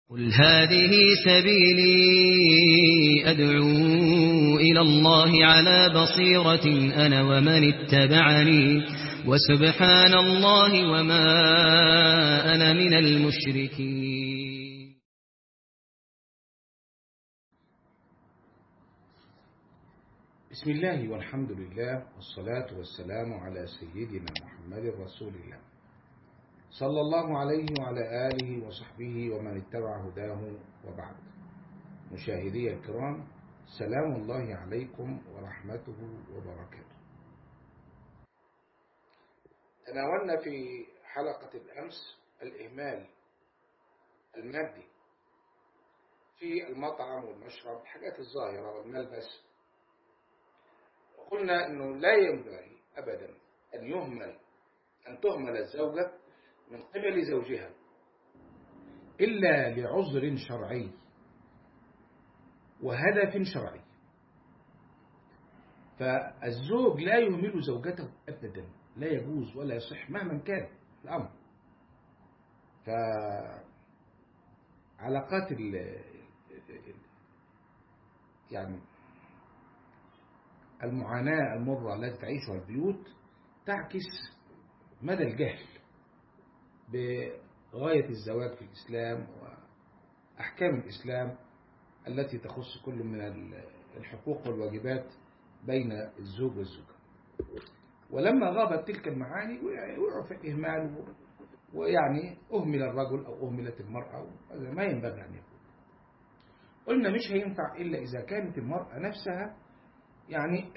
قل هذه سبيلي أدعو إلى الله على بصيرة أنا ومن اتبعني وسبحان الله وما أنا من المشركين بسم الله والحمد لله والصلاة والسلام على سيدنا محمد رسول الله صلى الله عليه وعلى آله وصحبه ومن اتبع هداه وبعد مشاهدي الكرام سلام الله عليكم ورحمته وبركاته تناولنا في حلقة الأمس الإهمال المادي في المطعم والمشرب الحاجات الظاهرة والملبس وقلنا أنه لا ينبغي أبدا أن يهمل أن تهمل الزوجة من قبل زوجها إلا لعذر شرعي وهدف شرعي فالزوج لا يهمل زوجته أبدا لا يجوز ولا يصح مهما كان الأمر فعلاقات ال يعني المعاناة المرة التي تعيشها البيوت تعكس مدى الجهل بغاية الزواج في الإسلام وأحكام الإسلام التي تخص كل من الحقوق والواجبات بين الزوج والزوجة ولما غابت تلك المعاني وقعوا في إهمال ويعني أهمل الرجل أو أهملت المرأة هذا ما ينبغي أن يكون قلنا مش هينفع إلا إذا كانت المرأة نفسها يعني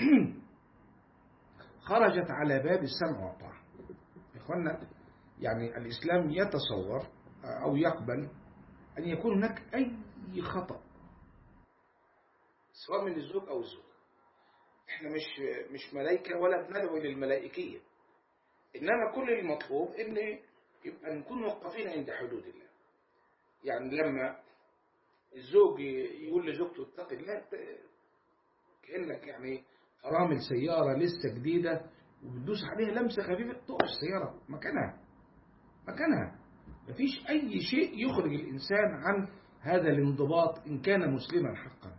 خرجت على باب السمع والطاعة إخوانا يعني الإسلام يتصور أو يقبل أن يكون هناك أي خطأ سواء من الزوج أو الزوج إحنا مش مش ملائكة ولا بندعو للملائكية إنما كل المطلوب إن يبقى نكون موقفين عند حدود الله يعني لما الزوج يقول لزوجته اتقي الله كأنك يعني فرامل سيارة لسه جديدة وبتدوس عليها لمسة خفيفة تقف السيارة مكانها مكانها مفيش أي شيء يخرج الإنسان عن هذا الانضباط إن كان مسلما حقا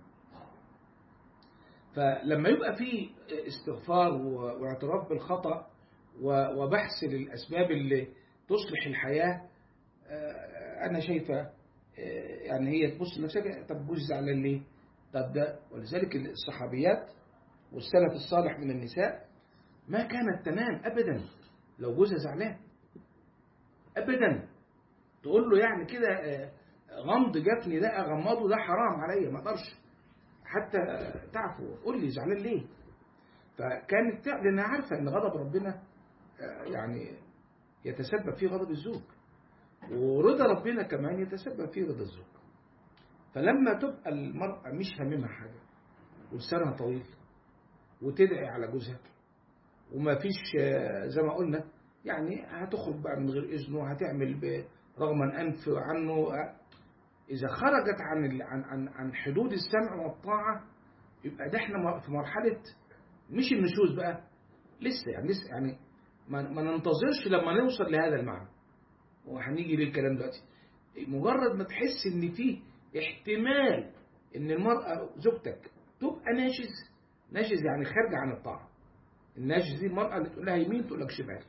فلما يبقى في استغفار واعتراف بالخطأ وبحث للأسباب اللي تصلح الحياة أنا شايفة يعني هي تبص لنفسها طب جوز زعلان ليه؟ طب ده ولذلك الصحابيات والسلف الصالح من النساء ما كانت تنام أبدا لو جوزها زعلان أبدا تقول له يعني كده غمض جفني ده أغمضه ده حرام عليا ما اقدرش حتى تعفو قول لي زعلان ليه فكانت لأنها عارفة أن غضب ربنا يعني يتسبب في غضب الزوج ورضا ربنا كمان يتسبب في رضا الزوج فلما تبقى المرأة مش هاممها حاجة ولسانها طويل وتدعي على جوزها وما فيش زي ما قلنا يعني هتخرج بقى من غير إذنه هتعمل رغم أنف عنه إذا خرجت عن عن عن عن حدود السمع والطاعة يبقى ده احنا في مرحلة مش النشوز بقى لسه يعني لسه يعني ما, ما ننتظرش لما نوصل لهذا المعنى وهنيجي للكلام دلوقتي مجرد ما تحس ان في احتمال ان المرأة زوجتك تبقى ناشز ناشز يعني خارجة عن الطاعة الناشز دي المرأة اللي تقول لها يمين تقول لك شمال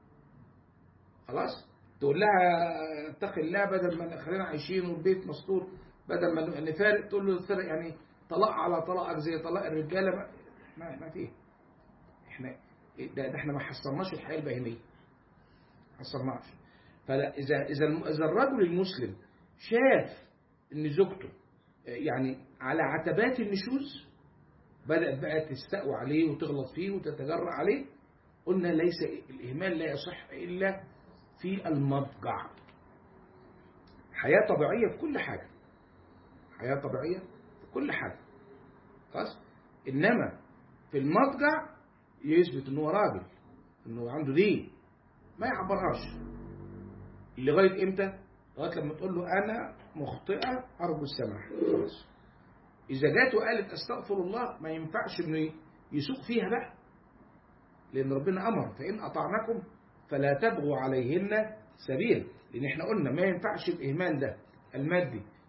خلاص تقول لها اتقي الله بدل ما خلينا عايشين والبيت مستور بدل ما نفارق تقول له الفرق يعني طلاق على طلاقك زي طلاق الرجاله ما ما, ما في احنا ده, ده احنا ما حصلناش الحياه البهيميه ما حصلناش فلا اذا اذا اذا الرجل المسلم شاف ان زوجته يعني على عتبات النشوز بدات بقى تستقوى عليه وتغلط فيه وتتجرأ عليه قلنا ليس الاهمال لا يصح الا في المضجع حياة طبيعية في كل حاجة حياة طبيعية في كل حاجة خلاص إنما في المضجع يثبت إن هو راجل إنه عنده دين ما يعبرهاش لغاية إمتى؟ لغاية لما تقول له أنا مخطئة أرجو السماح خلاص إذا جات وقالت أستغفر الله ما ينفعش إنه يسوق فيها بقى لأن ربنا أمر فإن أطعنكم فلا تبغوا عليهن سبيلا لأن احنا قلنا ما ينفعش الإهمال ده المادي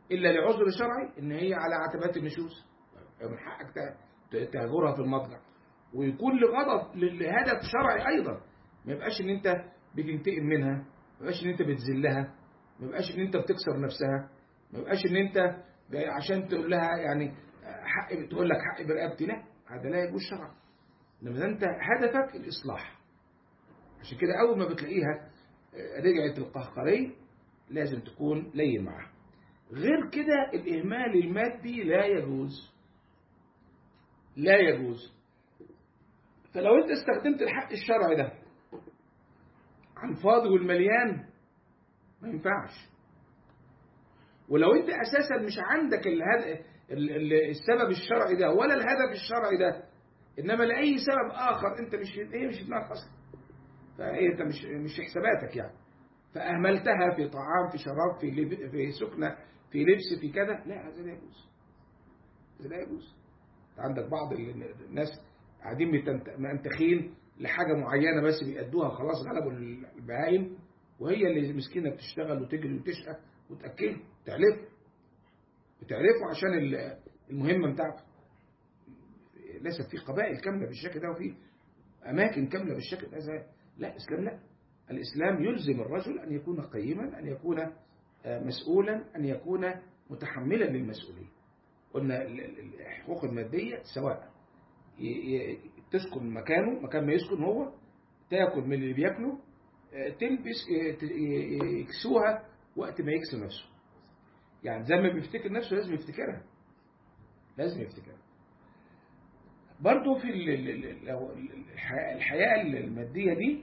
إلا لعذر شرعي إن هي على عتبات النشوز من حقك ت- تهجرها في المضجع ويكون لغضب لهدف شرعي أيضا ما يبقاش إن أنت بتنتقم منها ما يبقاش إن أنت بتذلها ما يبقاش إن أنت بتكسر نفسها ما يبقاش إن أنت عشان تقول لها يعني حق تقول لك حق برقبتي لا هذا لا يجوز شرعا لما أنت هدفك الإصلاح عشان كده أول ما بتلاقيها رجعت القهقري لازم تكون لين معاها غير كده الإهمال المادي لا يجوز لا يجوز فلو أنت استخدمت الحق الشرعي ده عن فاضي والمليان ما ينفعش ولو أنت أساسا مش عندك الهد... ال- ال- السبب الشرعي ده ولا الهدف الشرعي ده إنما لأي سبب آخر أنت مش هي مش في دماغك أصلا فهي أنت مش مش حساباتك يعني فأهملتها في طعام في شراب في لب... في سكنة في لبس في كذا لا هذا لا يجوز هذا لا يجوز عندك بعض ال- الناس قاعدين متنت- منتخين لحاجة معينة بس بيأدوها خلاص غلبوا البهايم وهي اللي مسكينة بتشتغل وتجري وتشقى وتأكله تعلفه بتعرفه عشان ال- المهمة بتاعته ليست في قبائل كاملة بالشكل ده وفي أماكن كاملة بالشكل ده زي- لا الإسلام لا الإسلام يلزم الرجل أن يكون قيما أن يكون آه، مسؤولا أن يكون متحملا للمسؤولية قلنا ال- ال- الحقوق المادية سواء ي- ي- تسكن مكانه مكان ما يسكن هو تاكل من اللي بياكله آه، تلبس آه، ت- ي- يكسوها وقت ما يكسو نفسه يعني زي ما بيفتكر نفسه لازم يفتكرها لازم يفتكرها برضه في ال- ال- ال- لو الح- الحياة المادية دي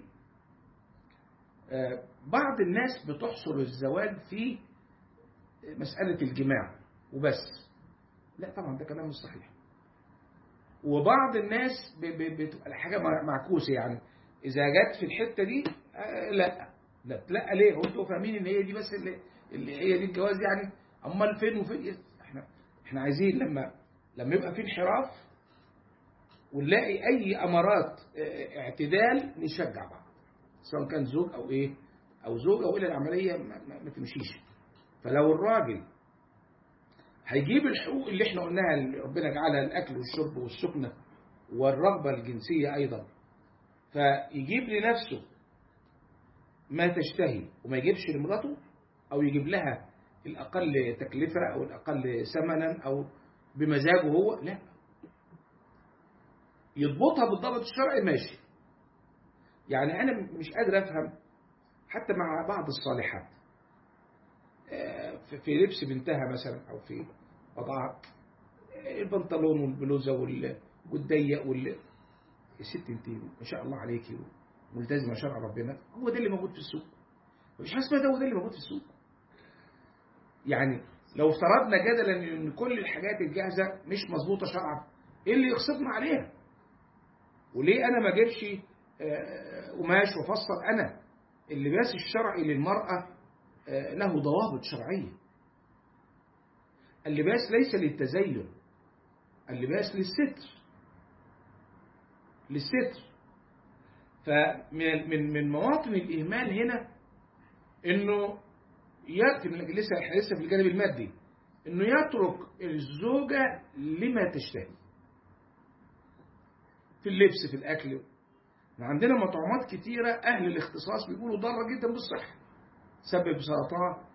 آه، بعض الناس بتحصر الزواج في مسألة الجماع وبس لا طبعا ده كلام مش صحيح وبعض الناس ب- ب- بتبقى الحاجة مع- معكوسة يعني إذا جت في الحتة دي آه، لا لا لا ليه هو انتوا فاهمين ان هي دي بس اللي, اللي هي دي الجواز يعني امال فين وفين احنا احنا عايزين لما لما يبقى في انحراف ونلاقي اي امارات اه، اعتدال نشجع بعض سواء كان زوج او ايه او زوجه والا العمليه ما, ما, ما تمشيش فلو الراجل هيجيب الحقوق اللي احنا قلناها اللي ربنا جعلها الاكل والشرب والسكنه والرغبه الجنسيه ايضا فيجيب لنفسه ما تشتهي وما يجيبش لمراته او يجيب لها الاقل تكلفه او الاقل ثمنا او بمزاجه هو لا يضبطها بالضبط الشرعي ماشي يعني انا مش قادر افهم حتى مع بعض الصالحات آه، في- في لبس بنتها مثلا او في وضعها البنطلون والبلوزه وال- والضيق وال يا ست انت ما شاء الله عليكي ملتزمه شرع ربنا هو ده اللي موجود في السوق مفيش حاجه اسمها ده هو ده اللي موجود في السوق يعني لو افترضنا جدلا ان كل الحاجات الجاهزه مش مظبوطه شرعا ايه اللي يغصبنا عليها وليه انا ما اجيبش آه، قماش وافسر انا اللباس الشرعي للمراه آه، له ضوابط شرعيه اللباس ليس للتزين اللباس للستر للستر فمن من من مواطن الإهمال هنا إنه يأتي لسه إحنا لسه في الجانب المادي إنه يترك الزوجة لما تشتهي في اللبس في الأكل عندنا مطعومات كتيرة أهل الاختصاص بيقولوا ضارة جدا بالصحة سبب سرطان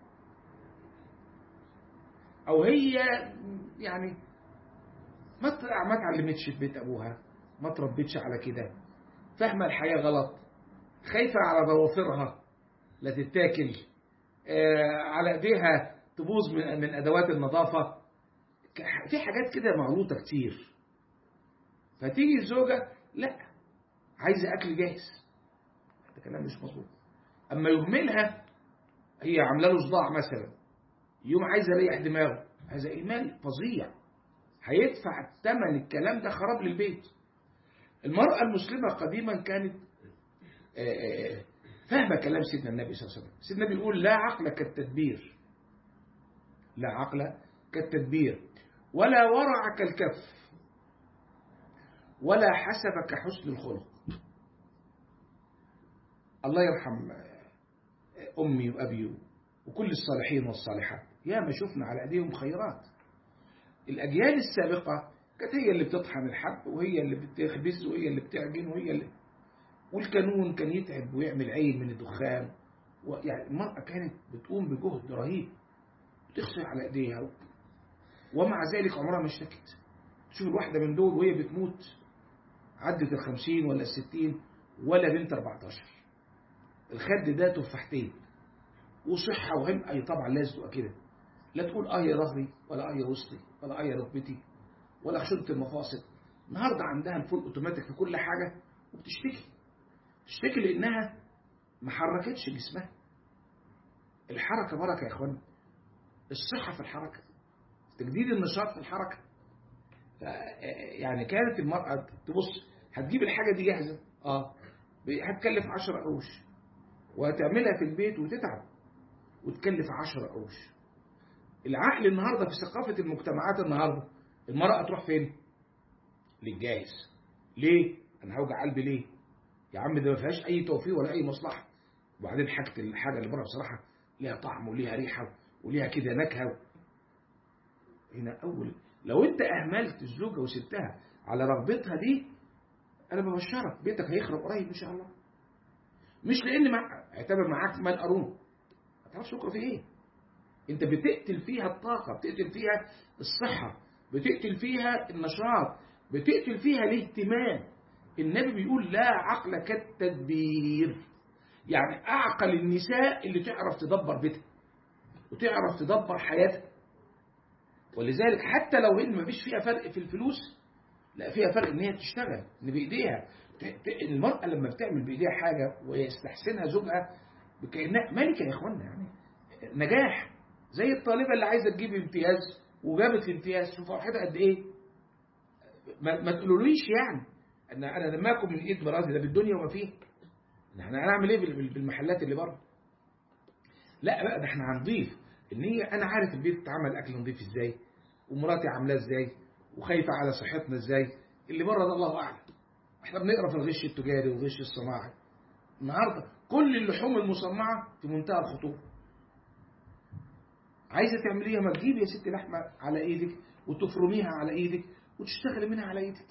أو هي يعني ما ت- ما اتعلمتش في بيت أبوها ما تربتش على كده فاهمة الحياة غلط خايفة على ضوافرها لا تتاكل آه، على ايديها تبوظ من من ادوات النظافة ك- في حاجات كده مغلوطة كتير فتيجي الزوجة لا عايزة اكل جاهز ده كلام مش مظبوط اما يهملها هي عامله له صداع مثلا يوم عايز يريح دماغه هذا ايمان فظيع هيدفع ثمن الكلام ده خراب للبيت المرأة المسلمة قديما كانت آه، آه، فاهمة كلام سيدنا النبي صلى الله عليه وسلم سيدنا النبي يقول لا عقل كالتدبير لا عقل كالتدبير ولا ورع كالكف ولا حسب كحسن الخلق الله يرحم آه، أمي وأبي وكل الصالحين والصالحات يا ما شفنا على ايديهم خيرات الاجيال السابقه كانت هي اللي بتطحن الحب وهي اللي بتخبز وهي اللي بتعجن وهي اللي والكانون كان يتعب ويعمل عين من الدخان يعني المرأة كانت بتقوم بجهد رهيب بتغسل على ايديها ومع ذلك عمرها ما اشتكت تشوف الواحدة من دول وهي بتموت عدت الخمسين ولا الستين ولا بنت 14 الخد ده تفاحتين وصحة وهم أي طبعا لازم تبقى كده لا تقول اه يا ظهري ولا اه يا وسطي ولا اه يا ركبتي ولا خشونة المفاصل النهارده عندها الفول اوتوماتيك في كل حاجة وبتشتكي تشتكي لأنها ما حركتش جسمها الحركة بركة يا اخوان الصحة في الحركة تجديد النشاط في الحركة يعني كانت المرأة تبص هتجيب الحاجة دي جاهزة اه هتكلف 10 قروش وهتعملها في البيت وتتعب وتكلف 10 قروش العقل النهارده في ثقافة المجتمعات النهارده المرأة تروح فين؟ للجاهز ليه؟ أنا هوجع قلبي ليه؟ يا عم ده ما فيهاش أي توفير ولا أي مصلحة وبعدين حاجة الحاجة اللي بره بصراحة ليها طعم وليها ريحة وليها كده نكهة هنا أول لو أنت أهملت الزوجة وسبتها على رغبتها دي أنا ببشرك بيتك هيخرب قريب إن شاء الله مش لأن مع... اعتبر معاك مال قارون ما تعرفش بكره في إيه أنت بتقتل فيها الطاقة بتقتل فيها الصحة بتقتل فيها النشاط بتقتل فيها الاهتمام النبي بيقول لا عقل كالتدبير يعني أعقل النساء اللي تعرف تدبر بيتها وتعرف تدبر حياتها ولذلك حتى لو ان مفيش فيها فرق في الفلوس لا فيها فرق ان هي تشتغل ان بايديها المرأة لما بتعمل بايديها حاجة ويستحسنها زوجها كأنها ملكة يا اخوانا يعني نجاح زي الطالبة اللي عايزة تجيب امتياز وجابت الامتياز شوف فرحتها قد ايه ما, ما تقولوليش يعني ان انا لما اكل من ايد مراتي ده بالدنيا وما فيه احنا هنعمل ايه بالمحلات اللي بره لا بقى ده احنا هنضيف ان هي انا عارف البيت اتعمل اكل نضيف ازاي ومراتي عاملاه ازاي وخايفه على صحتنا ازاي اللي بره ده الله اعلم احنا بنقرا في الغش التجاري والغش الصناعي النهارده كل اللحوم المصنعه في منتهى الخطوره عايزه تعمليها ما تجيبي يا ست لحمه على ايدك وتفرميها على ايدك وتشتغلي منها على ايدك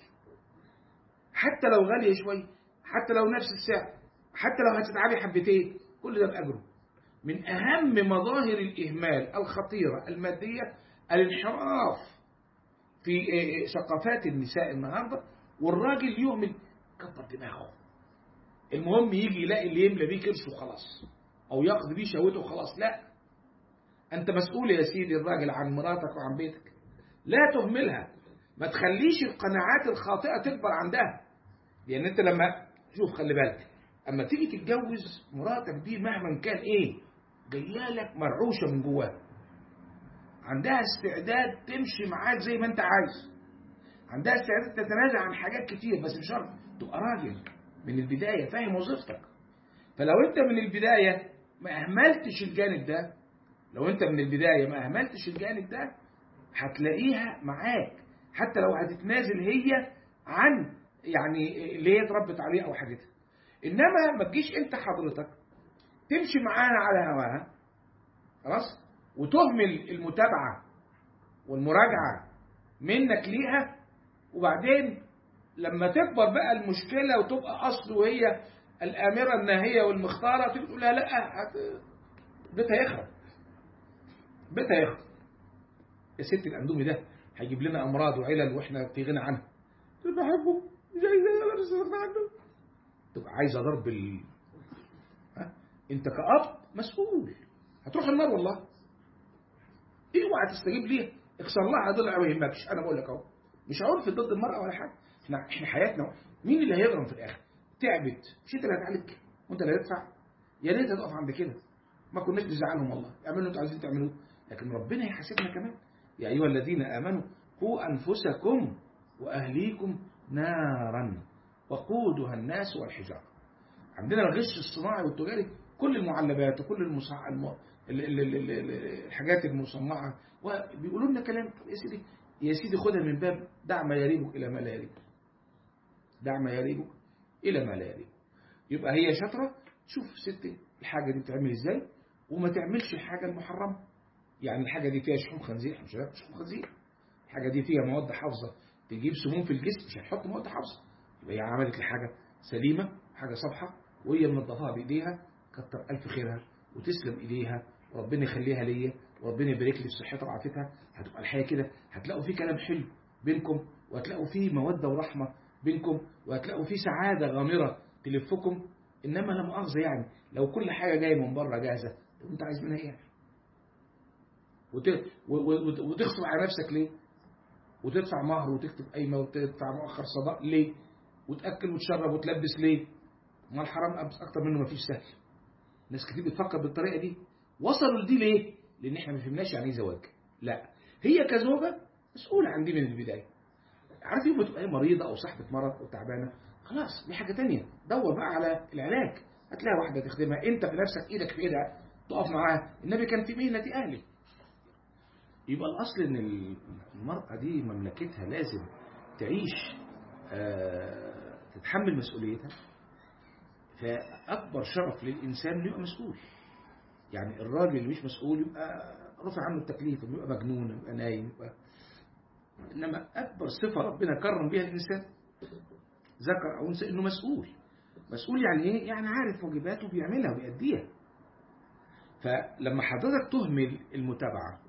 حتى لو غاليه شويه حتى لو نفس السعر حتى لو هتتعبي حبتين كل ده باجره من أهم مظاهر الإهمال الخطيرة المادية الانحراف في ثقافات النساء النهاردة والراجل يهمل كبر دماغه المهم يجي يلاقي اللي يملى بيه كرشه وخلاص أو ياخذ بيه شهوته وخلاص لا أنت مسؤول يا سيدي الراجل عن مراتك وعن بيتك لا تهملها ما تخليش القناعات الخاطئة تكبر عندها لأن أنت لما شوف خلي بالك أما تيجي تتجوز مراتك دي مهما كان إيه جايه لك مرعوشه من جواها عندها استعداد تمشي معاك زي ما انت عايز عندها استعداد تتنازع عن حاجات كتير بس مش شرط تبقى راجل من البدايه فاهم وظيفتك فلو انت من البدايه ما اهملتش الجانب ده لو انت من البدايه ما اهملتش الجانب ده هتلاقيها معاك حتى لو هتتنازل هي عن يعني اللي هي اتربت عليه او حاجتها انما ما تجيش انت حضرتك تمشي معاها على هواها خلاص وتهمل المتابعة والمراجعة منك ليها وبعدين لما تكبر بقى المشكلة وتبقى أصل وهي الآمرة الناهية والمختارة تقول لها لا هت... بيتها يخرب بيتها يخرب يا ست الأندومي ده هيجيب لنا أمراض وعلل وإحنا في غنى عنها تقول بحبه مش عايزة عنه تبقى عايزة ضرب ال... انت كأب مسؤول هتروح النار والله اوعى إيه تستجيب ليها اكسر لها ضلع ما يهمكش انا بقول لك اهو مش عنف ضد المرأة ولا حاجة احنا احنا حياتنا مين اللي هيغرم في الاخر تعبت مش انت اللي هتعالج وانت اللي هتدفع يا ريت تقف عند كده ما كناش نزعلهم والله اعملوا اللي انتوا عايزين تعملوه لكن ربنا يحاسبنا كمان يا ايها الذين امنوا قوا انفسكم واهليكم نارا وقودها الناس والحجاره عندنا الغش الصناعي والتجاري كل المعلبات وكل المصع... الم... ال... ال... ال... ال... الحاجات المصنعة وبيقولوا لنا كلام يا سيدي يا سيدي خدها من باب دع ما يريبك إلى ما لا يريبك دع ما يريبك إلى ما لا يريبك يبقى هي شاطرة تشوف ستي الحاجة دي بتعمل إزاي وما تعملش الحاجة المحرمة يعني الحاجة دي فيها شحوم خنزير مش هناكل شحوم خنزير الحاجة دي فيها مواد حافظة تجيب سموم في الجسم مش هنحط مواد حافظة يبقى هي عملت الحاجة سليمة حاجة صبحة وهي منظفاها بإيديها كتر ألف خيرها وتسلم إيديها وربنا يخليها ليا وربنا يبارك لي في صحتها وعافيتها هتبقى الحياة كده هتلاقوا في كلام حلو بينكم وهتلاقوا في مودة ورحمة بينكم وهتلاقوا في سعادة غامرة تلفكم إنما لا مؤاخذة يعني لو كل حاجة جاية من بره جاهزة طب أنت عايز منها إيه؟ وت... و... و... وتغصب على نفسك ليه؟ وتدفع مهر وتكتب قايمة وتدفع مؤخر صداق ليه؟ وتأكل وتشرب وتلبس ليه؟ ما الحرام أكتر منه مفيش سهل ناس كتير بتفكر بالطريقة دي وصلوا لدي ليه؟ لأن احنا ما فهمناش يعني ايه زواج لا هي كزوجة مسؤولة عن دي من البداية عارف يوم تبقى مريضة أو صاحبة مرض أو تعبانة خلاص دي حاجة تانية دور بقى على العلاج هتلاقي واحدة تخدمها أنت بنفسك إيدك في إيدها تقف معاها النبي كان في مهنة أهلي يبقى الأصل إن المرأة دي مملكتها لازم تعيش آه تتحمل مسؤوليتها فأكبر شرف للإنسان إنه يبقى مسؤول يعني الراجل اللي مش مسؤول يبقى رفع عنه التكليف انه يبقى مجنون يبقى نايم يبقى انما اكبر صفه ربنا كرم بها الانسان ذكر او انثى انه مسؤول مسؤول يعني ايه يعني عارف واجباته بيعملها وبيأديها فلما حضرتك تهمل المتابعه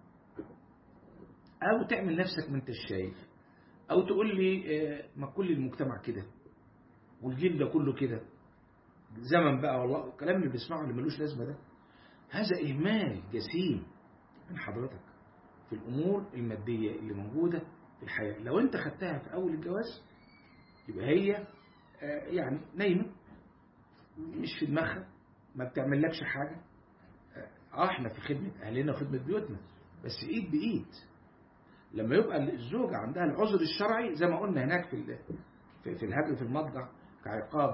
او تعمل نفسك ما انت شايف او تقول لي ما كل المجتمع كده والجيل ده كله كده زمن بقى والله الكلام اللي بنسمعه اللي ملوش لازمه ده هذا إهمال جسيم من حضرتك في الأمور المادية اللي موجودة في الحياة لو أنت خدتها في أول الجواز يبقى هي يعني نايمة مش في دماغها ما بتعملكش حاجة اه احنا في خدمة أهلنا وخدمة بيوتنا بس إيد بإيد لما يبقى الزوجة عندها العذر الشرعي زي ما قلنا هناك في في الهجر في المضجع كعقاب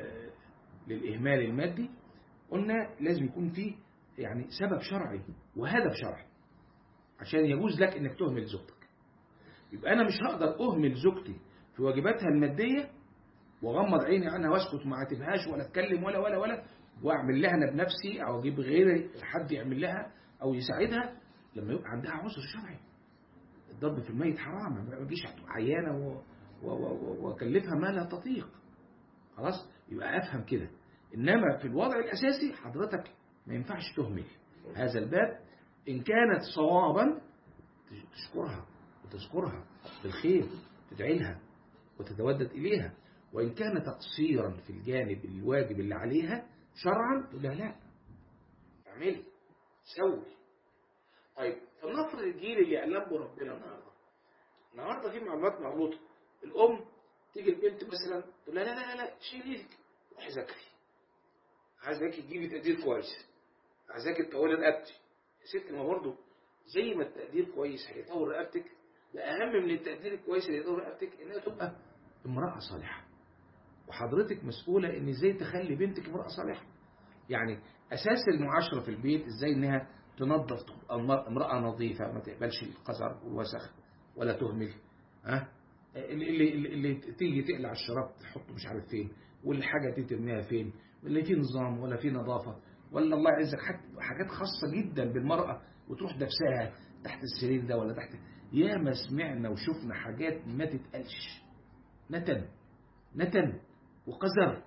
للإهمال المادي قلنا لازم يكون فيه يعني سبب شرعي وهدف شرعي عشان يجوز لك انك تهمل زوجتك يبقى انا مش هقدر اهمل زوجتي في واجباتها الماديه واغمض عيني عنها واسكت وما اعاتبهاش ولا اتكلم ولا ولا ولا واعمل لها انا بنفسي او اجيب غيري حد يعمل لها او يساعدها لما يبقى عندها عذر شرعي الضرب في الميت حرام ما اجيش عيانه واكلفها ما لا تطيق خلاص يبقى افهم كده انما في الوضع الاساسي حضرتك ما ينفعش تهمل هذا الباب إن كانت صوابا تشكرها وتذكرها بالخير تدعي لها وتتودد إليها وإن كان تقصيرا في الجانب الواجب اللي عليها شرعا تقول لها لا اعملي سوي طيب فلنفرض الجيل اللي علمه ربنا النهارده النهارده في معلومات مغلوطه الام تيجي البنت مثلا تقول لها لا لا لا شيلي لك روحي ذاكري عايزاك تجيبي تقدير كويس عايزاك تطوري رقبتي يا ست ما برضه زي ما التقدير كويس هيطور رقبتك ده اهم من التقدير الكويس اللي يطور رقبتك انها تبقى امراه صالحه وحضرتك مسؤوله ان ازاي تخلي بنتك امراه صالحه يعني اساس المعاشره في البيت ازاي انها تنظف تبقى امراه نظيفه ما تقبلش القذر والوسخ ولا تهمل ها اللي, اللي, اللي تيجي تقلع الشراب تحطه مش عارف فين والحاجه دي ترميها فين اللي فيه نظام ولا فيه نظافه ولا الله يعزك حاجات خاصة جدا بالمرأة وتروح دبسها تحت السرير ده ولا تحت ياما سمعنا وشفنا حاجات ما تتقالش نتن نتن وقذر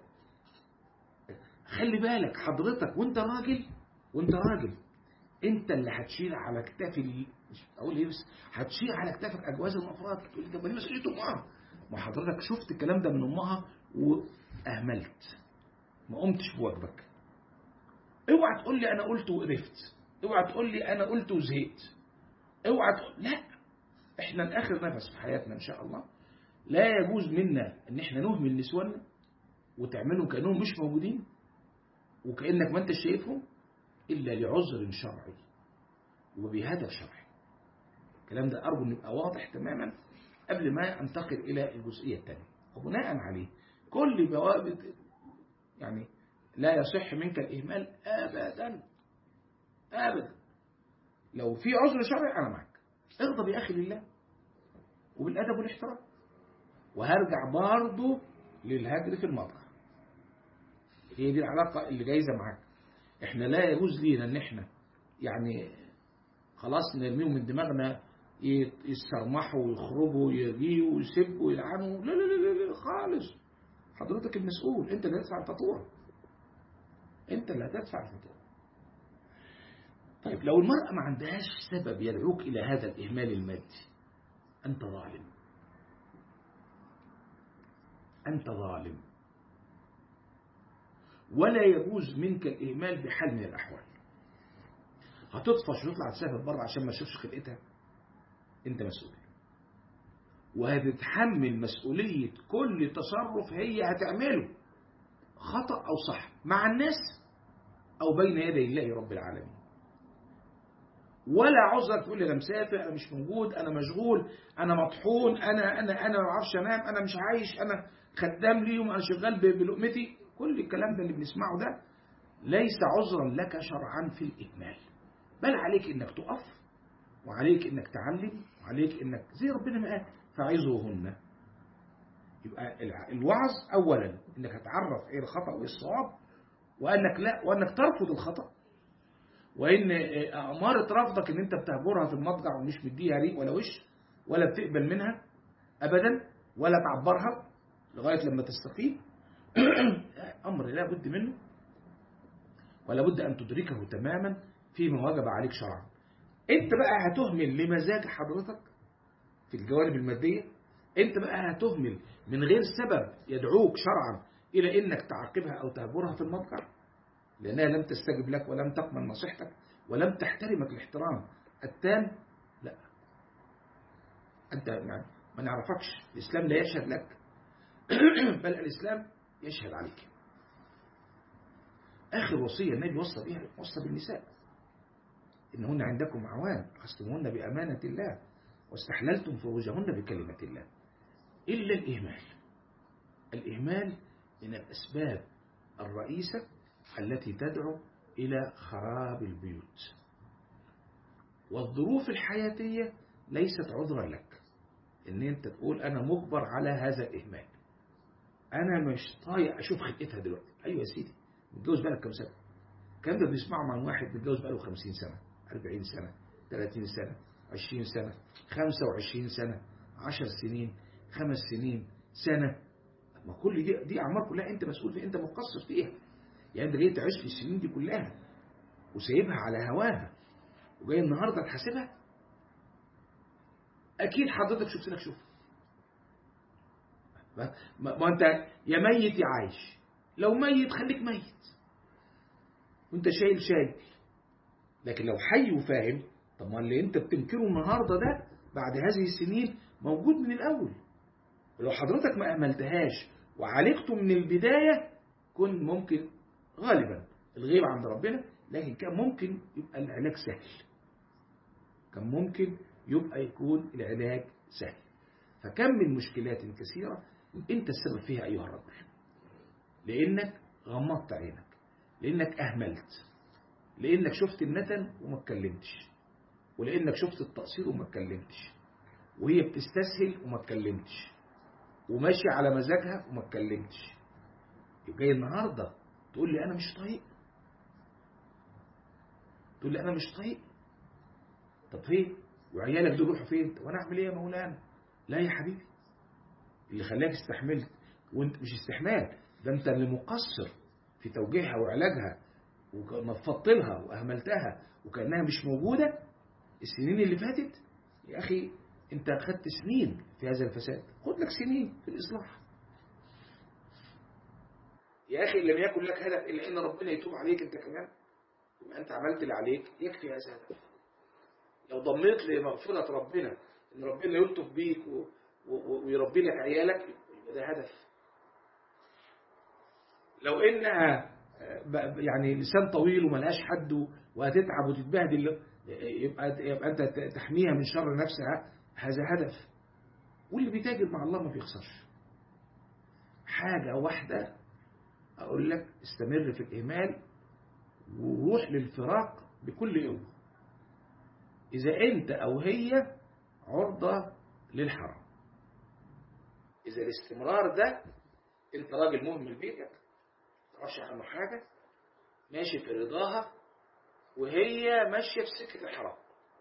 خلي بالك حضرتك وانت راجل وانت راجل انت اللي هتشيل على كتافي مش اقول ايه بس هتشيل على كتافك اجواز المفرط تقول طب ما مسؤوليه امها ما حضرتك شفت الكلام ده من امها واهملت ما قمتش بواجبك اوعى تقول لي انا قلت وقرفت اوعى تقول لي انا قلت وزهقت اوعى تقول لا احنا لاخر نفس في حياتنا ان شاء الله لا يجوز منا ان احنا نهمل نسواننا وتعملهم كانهم مش موجودين وكانك ما انت شايفهم الا لعذر شرعي وبهدف شرعي الكلام ده ارجو ان يبقى واضح تماما قبل ما انتقل الى الجزئيه الثانيه وبناء عليه كل بوابه يعني لا يصح منك الإهمال أبدا أبدا لو في عذر شرعي أنا معك اغضب يا أخي لله وبالأدب والاحترام وهرجع برضه للهجر في المطعم هي دي العلاقة اللي جايزة معاك احنا لا يجوز لينا ان احنا يعني خلاص نرميهم من دماغنا يسترمحوا ويخرجوا ويجيوا ويسبوا ويلعنوا لا لا لا لا خالص حضرتك المسؤول انت اللي هتدفع الفاتوره انت اللي هتدفع الفاتوره طيب لو المرأة ما عندهاش سبب يدعوك إلى هذا الإهمال المادي أنت ظالم أنت ظالم ولا يجوز منك الإهمال بحال من الأحوال هتطفش وتطلع تسافر بره عشان ما تشوفش خلقتها أنت مسؤول وهتتحمل مسؤولية كل تصرف هي هتعمله خطأ أو صح مع الناس أو بين يدي الله رب العالمين ولا عذر تقول لي انا مسافر انا مش موجود انا مشغول انا مطحون انا انا انا ما بعرفش انام انا مش عايش انا خدام ليهم انا شغال بلقمتي كل الكلام ده اللي بنسمعه ده ليس عذرا لك شرعا في الاهمال بل عليك انك تقف وعليك انك تعلم وعليك انك زي ربنا ما قال فعظوهن يبقى الوعظ اولا انك هتعرف ايه الخطا وايه الصواب وانك لا وانك ترفض الخطا وان اماره رفضك ان انت بتهجرها في المضجع ومش مديها ريق ولا وش ولا بتقبل منها ابدا ولا تعبرها لغايه لما تستقيم امر لا بد منه ولا بد ان تدركه تماما فيما وجب عليك شرعا انت بقى هتهمل لمزاج حضرتك في الجوانب الماديه انت بقى هتهمل من غير سبب يدعوك شرعا الى انك تعاقبها او تهجرها في المضجع لأنها لم تستجب لك ولم تقبل نصيحتك ولم تحترمك الاحترام التام لا أنت ما نعرفكش الإسلام لا يشهد لك بل الإسلام يشهد عليك آخر وصية النبي وصى بها وصى بالنساء إنهن عندكم عوان أخذتموهن بأمانة الله واستحللتم فروجهن بكلمة الله إلا الإهمال الإهمال من الأسباب الرئيسة التي تدعو إلى خراب البيوت والظروف الحياتية ليست عذرا لك ان انت تقول انا مجبر على هذا الاهمال انا مش طايق اشوف خلقتها دلوقتي ايوه يا سيدي متجوز بقالك كام سنه الكلام ده بنسمعه مع واحد متجوز بقاله 50 سنه 40 سنه 30 سنه 20 سنه 25 سنه 10 سنين خمس سنين سنه ما كل دي دي اعمار كلها انت مسؤول فيها انت مقصر فيها يعني انت جاي تعيش في السنين دي كلها وسايبها على هواها وجاي النهارده تحاسبها اكيد حضرتك شفت لك شوف ما, ما انت يا ميت يا عايش لو ميت خليك ميت وانت شايل شايل لكن لو حي وفاهم طب ما اللي انت بتنكره النهارده ده بعد هذه السنين موجود من الاول ولو حضرتك ما اهملتهاش وعالجته من البدايه كن ممكن غالبا الغيب عند ربنا لكن كان ممكن يبقى العلاج سهل كان ممكن يبقى يكون العلاج سهل فكم من مشكلات كثيرة انت السبب فيها ايها الرجل لانك غمضت عينك لانك اهملت لانك شفت الندم وما اتكلمتش ولانك شفت التقصير وما اتكلمتش وهي بتستسهل وما اتكلمتش وماشي على مزاجها وما اتكلمتش جاي النهارده تقول لي انا مش طايق تقول لي انا مش طايق طب فين وعيالك دول روحوا فين طب وانا اعمل ايه يا مولانا لا يا حبيبي اللي خلاك استحملت وانت مش استحمال ده انت اللي مقصر في توجيهها وعلاجها ونفضت لها واهملتها وكانها مش موجوده السنين اللي فاتت يا اخي انت اخذت سنين في هذا الفساد خد لك سنين في الاصلاح يا اخي لم يكن لك هدف الا ان ربنا يتوب عليك انت كمان يبقى انت عملت اللي عليك يكفي هذا الهدف لو ضمنت لمغفرة ربنا ان ربنا يلطف بيك و... و... ويربي لك عيالك يبقى ده هدف لو انها يعني لسان طويل وملهاش حد وهتتعب وتتبهدل يبقى يبقى انت تحميها من شر نفسها هذا هدف واللي بيتاجر مع الله ما بيخسرش حاجة واحدة أقول لك استمر في الإهمال وروح للفراق بكل قوة إذا أنت أو هي عرضة للحرام إذا الاستمرار ده أنت راجل مهمل بيتك تعرفش عنه حاجة ماشي في رضاها وهي ماشية في سكة الحرام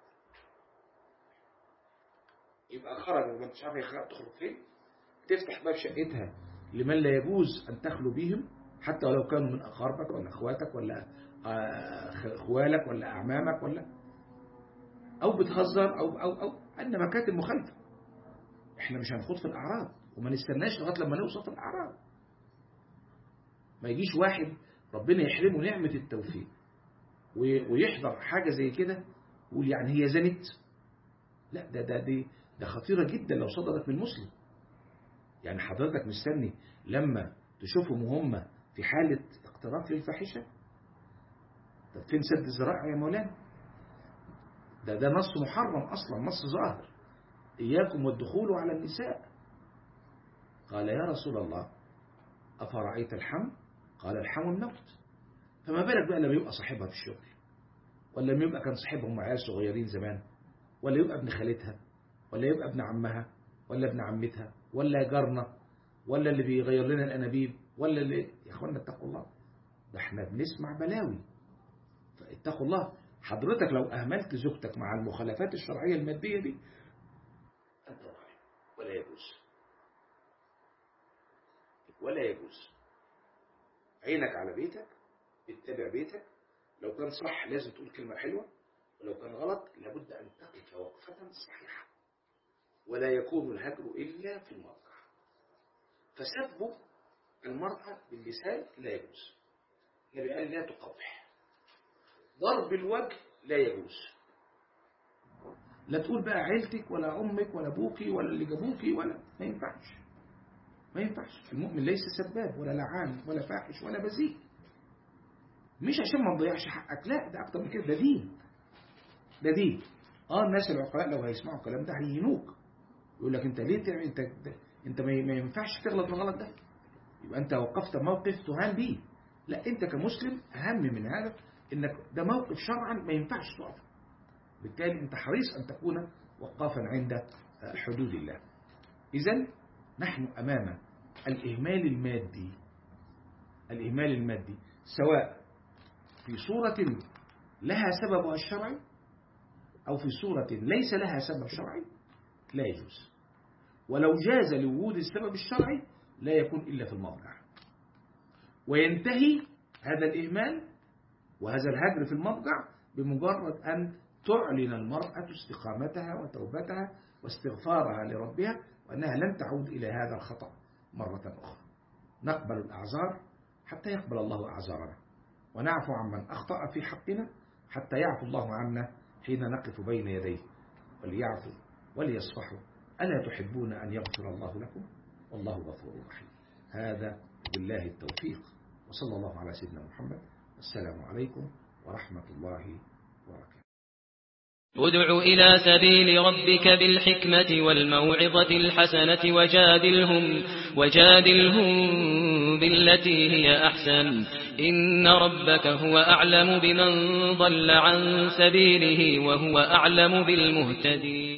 يبقى خرج ما انتش عارف هي خرج تخرج فين تفتح باب شقتها لمن لا يجوز أن تخلو بهم حتى ولو كانوا من أقاربك ولا أخواتك ولا آه، خوالك ولا أعمامك ولا أو بتهزر أو أو أو أن مكاتب مخالفة إحنا مش هنخوض في الأعراض وما نستناش لغاية لما نوصل في الأعراض ما يجيش واحد ربنا يحرمه نعمة التوفيق و- ويحضر حاجة زي كده ويقول يعني هي زنت لا ده ده دي ده خطيرة جدا لو صدرت من مسلم يعني حضرتك مستني لما تشوفهم وهم في حالة اقتراف للفاحشة طب فين سد الذرائع يا مولانا ده ده نص محرم أصلا نص ظاهر إياكم والدخول على النساء قال يا رسول الله أفرأيت الحم قال الحم الموت فما بالك بقى لما يبقى صاحبها في الشغل ولا لما يبقى كان صاحبهم عيال صغيرين زمان ولا يبقى ابن خالتها ولا يبقى ابن عمها ولا ابن عمتها ولا جارنا ولا اللي بيغير لنا الانابيب ولا اللي يا اخوانا اتقوا الله ده احنا بنسمع بلاوي فاتقوا الله حضرتك لو اهملت زوجتك مع المخالفات الشرعيه الماديه دي انت ظالم ولا يجوز ولا يجوز عينك على بيتك اتبع بيتك لو كان صح لازم تقول كلمة حلوة ولو كان غلط لابد أن تقف وقفة صحيحة ولا يكون الهجر إلا في الموقع فسب المرأة باللسان لا يجوز النبي قال لا تقبح ضرب الوجه لا يجوز لا تقول بقى عيلتك ولا أمك ولا أبوكي ولا اللي جابوكي ولا ما ينفعش ما ينفعش المؤمن ليس سباب ولا لعان ولا فاحش ولا بذيء مش عشان ما تضيعش حقك لا ده اكتر من كده ده دين ده دين اه الناس العقلاء لو هيسمعوا الكلام ده هيهينوك يقول لك انت ليه تعمل انت انت ما ما ينفعش تغلط الغلط ده يبقى انت وقفت موقف تهان بيه لا انت كمسلم اهم من هذا انك ده موقف شرعا ما ينفعش تقف بالتالي انت حريص ان تكون وقافا عند حدود الله اذا نحن امام الاهمال المادي الاهمال المادي سواء في صورة لها سببها الشرعي أو في صورة ليس لها سبب شرعي لا يجوز ولو جاز لوجود السبب الشرعي لا يكون إلا في المضجع وينتهي هذا الإهمال وهذا الهجر في المضجع بمجرد أن تعلن المرأة استقامتها وتوبتها واستغفارها لربها وأنها لن تعود إلى هذا الخطأ مرة أخرى نقبل الأعذار حتى يقبل الله أعذارنا ونعفو عمن أخطأ في حقنا حتى يعفو الله عنا حين نقف بين يديه وليعفوا وليصفحوا ألا تحبون أن يغفر الله لكم والله غفور رحيم هذا بالله التوفيق وصلى الله على سيدنا محمد والسلام عليكم ورحمة الله وبركاته ادع إلى سبيل ربك بالحكمة والموعظة الحسنة وجادلهم, وجادلهم بالتي هي أحسن إن ربك هو أعلم بمن ضل عن سبيله وهو أعلم بالمهتدين